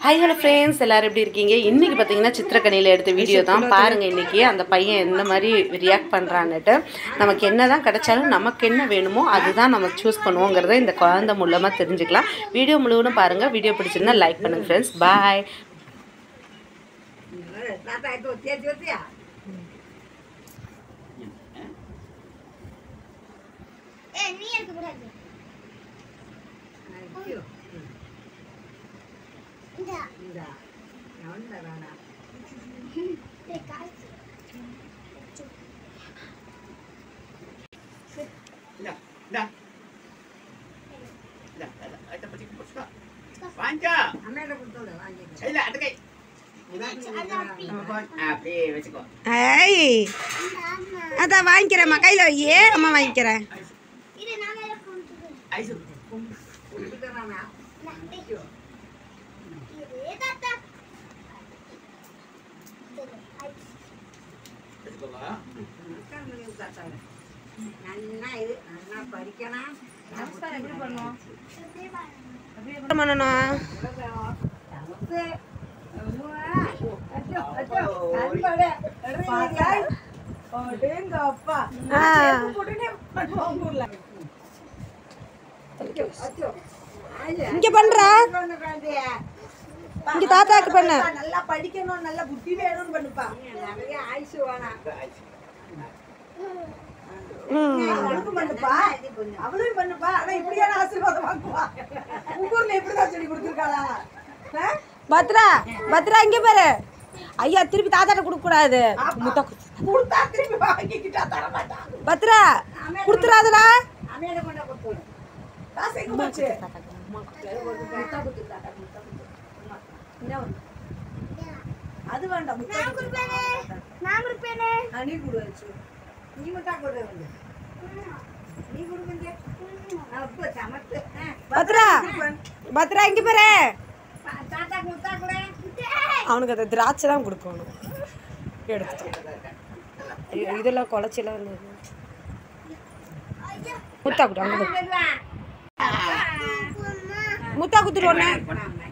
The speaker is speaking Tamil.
ஹாய் ஹலோ ஃப்ரெண்ட்ஸ் எல்லாரும் எப்படி இருக்கீங்க இன்னைக்கு பார்த்தீங்கன்னா சித்திரக்கணியில் எடுத்த வீடியோ தான் பாருங்க இன்னைக்கு அந்த பையன் எந்த மாதிரி ரியாக்ட் பண்ணுறான்னுட்டு நமக்கு என்ன தான் கிடைச்சாலும் நமக்கு என்ன வேணுமோ அதுதான் நம்ம சூஸ் பண்ணுவோங்கிறத இந்த குழந்தை மூலமாக தெரிஞ்சுக்கலாம் வீடியோ முழுவதும் பாருங்கள் வீடியோ பிடிச்சிருந்தா லைக் பண்ணுங்கள் ஃப்ரெண்ட்ஸ் பாய் தாத்தா இப்போ தேர்ச்சி வச்சியா ஏய் நீ எடுக்க கூடாது ஐயோ இந்த இந்த அவன் வேணாம் டேய் காசு Dah, dah. Dah, dah, dah. Ada pasti kumpul suka. Panjang. அம்மையிட்ட கொடுத்தோட வாங்கிக்க Saya nak dekat. அது அப்படி Ah, play வச்சுக்கோ. ஐய் ஆமா அதான் வாங்கிக்கிறேம்மா கையில் வையே அம்மா வாங்கிக்கிறேன் இது நான் மேல கொண்டு Aisu. கொடுத்துக்கிறானா இது தாத்தா Wச்சுக்கோங்க. நல்லா இது நல்லா படிக்கணும் எப்படி பண்ணுவோம் என்ன பண்ணணும் ஆ இங்க பண்றா இங்க தாத்தாக்கு பண்ணு நல்லா படிக்கணும் நல்ல புத்தி வேணும்னு பண்ணுப்பா நிறைய ஆயுசு வேணாம் ம் அவளுக்கும் பண்ணுப்பா அவளும் பண்ணுப்பா ஆனா இப்படியான ஆசீர்வாதம் வாங்குவா உங்க ஊர்ல எப்படிதான் சொல்லி கொடுத்துருக்காளா பத்ரா பத்ரா இங்க பாரு ஐயா திருப்பி தாத்தாட்ட கொடுக்க கூடாது முட்டை குத்து. கொடுத்தா திருப்பி வாங்கிக்கிட்டா தர மாட்டான் பத்ரா கொடுத்துறாதடா அம்மையிட கொண்டா கொடுத்து காசு எங்க போச்சு முட்டா கொடுத்துட்டாடா, முட்டா கொடுத்து. அம்மா, என்ன ஒண்ணு? அது வேண்டாம் முட்டா நான் கொடுப்பேனே நான் கொடுப்பேனே ஆ, நீ கொடு வச்சு நீ முட்டா கொடு வந்து நீ கொடுங்க அப்போ சமத்து ஆ, பத்ரா பத்ரா இங்க பாரு பா- தாத்தாக்கு முட்டா கொடு அவனுக்கு அந்த திராட்சை தான் கொடுக்கணும் எடுத்துட்டு ஐயோ, இதெல்லாம் குழச்செல்லாம் இருந்தது முத்தா குடு அங்கே வா. முத்தா குத்துட்டு ஒன்று போடாம.